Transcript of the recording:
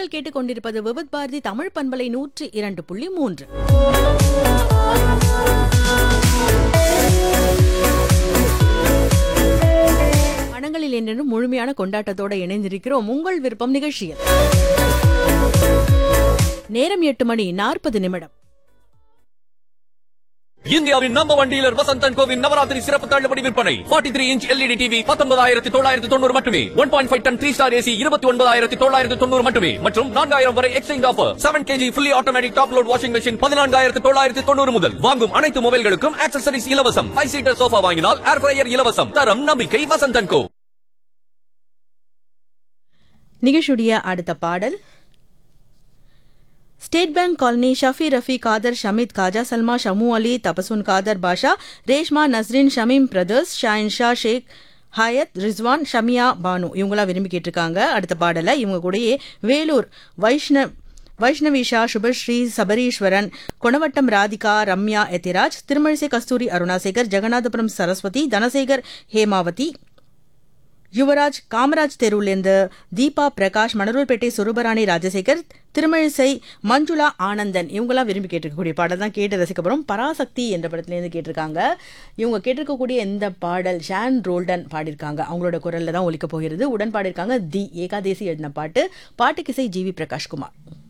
நீங்கள் கேட்டுக்கொண்டிருப்பது விபத் பாரதி தமிழ் பண்பலை நூற்றி இரண்டு புள்ளி மூன்று மனங்களில் என்றும் முழுமையான கொண்டாட்டத்தோட இணைந்திருக்கிறோம் உங்கள் விருப்பம் நிகழ்ச்சியில் நேரம் எட்டு மணி நாற்பது நிமிடம் இந்தியாவின் நம்பர் ஒன் டீலர் வசந்தன் கோவின் நவராத்திரி சிறப்பு தள்ளுபடி விற்பனை 43 த்ரீ இன்ச் எல்இடி டிவி பத்தொன்பதாயிரத்தி தொள்ளாயிரத்தி தொண்ணூறு மட்டுமே one point five ton three star AC இருபத்தி ஒன்பதாயிரத்தி தொள்ளாயிரத்தி தொண்ணூறு மட்டுமே மற்றும் நான்காயிரம் வரை exchange offer seven KG fully automatic top load washing machine பதினான்காயிரத்தி தொள்ளாயிரத்தி தொண்ணூறு முதல் வாங்கும் அனைத்து மொபைல்களுக்கும் ஆக்சசரிஸ் இலவசம் ஃபைவ் சீட்டர் சோஃபா வாங்கினால் ஏர் ஃப்ரையர் இலவசம் தரம் நம்பிக்கை வசந்தன் கோ நிகழ்ச்சியுடைய அடுத்த பாடல் state bank colony Shafi Rafi Khader Shamith Khaja Salma Shamu Ali Tabassum Khader Basha Reshma Nasrin Shamim brothers Shahin Shah Sheikh Hayat Rizwan Shamiya Banu இவங்களாம் விரும்பி கேட்டிருக்காங்க அடுத்த பாடலை இவங்க கூடயே வேலூர் வைஷ்ணவ் வைஷ்ணவிஷா சுபஸ்ரீ சபரீஸ்வரன் கொணவட்டம் ராதிகா ரம்யா எத்திராஜ் திருமழிசை கஸ்தூரி அருணாசேகர் ஜெகநாதபுரம் சரஸ்வதி தனசேகர் ஹேமாவதி யுவராஜ் காமராஜ் தெருவிலிருந்து தீபா பிரகாஷ் மணரூர்பேட்டை சுரூபராணி ராஜசேகர் திருமழிசை மஞ்சுளா ஆனந்தன் இவங்கெல்லாம் விரும்பி கேட்டிருக்கக்கூடிய பாடல் தான் கேட்டு ரசிக்க போகிறோம் பராசக்தி என்ற படத்துலேருந்து கேட்டிருக்காங்க இவங்க கேட்டிருக்கக்கூடிய இந்த பாடல் ஷான் ரோல்டன் பாடியிருக்காங்க அவங்களோட குரலில் தான் ஒலிக்க போகிறது உடன் பாடியிருக்காங்க தி ஏகாதேசி எழுதின பாட்டு பாட்டுக்கிசை ஜி வி பிரகாஷ்குமார்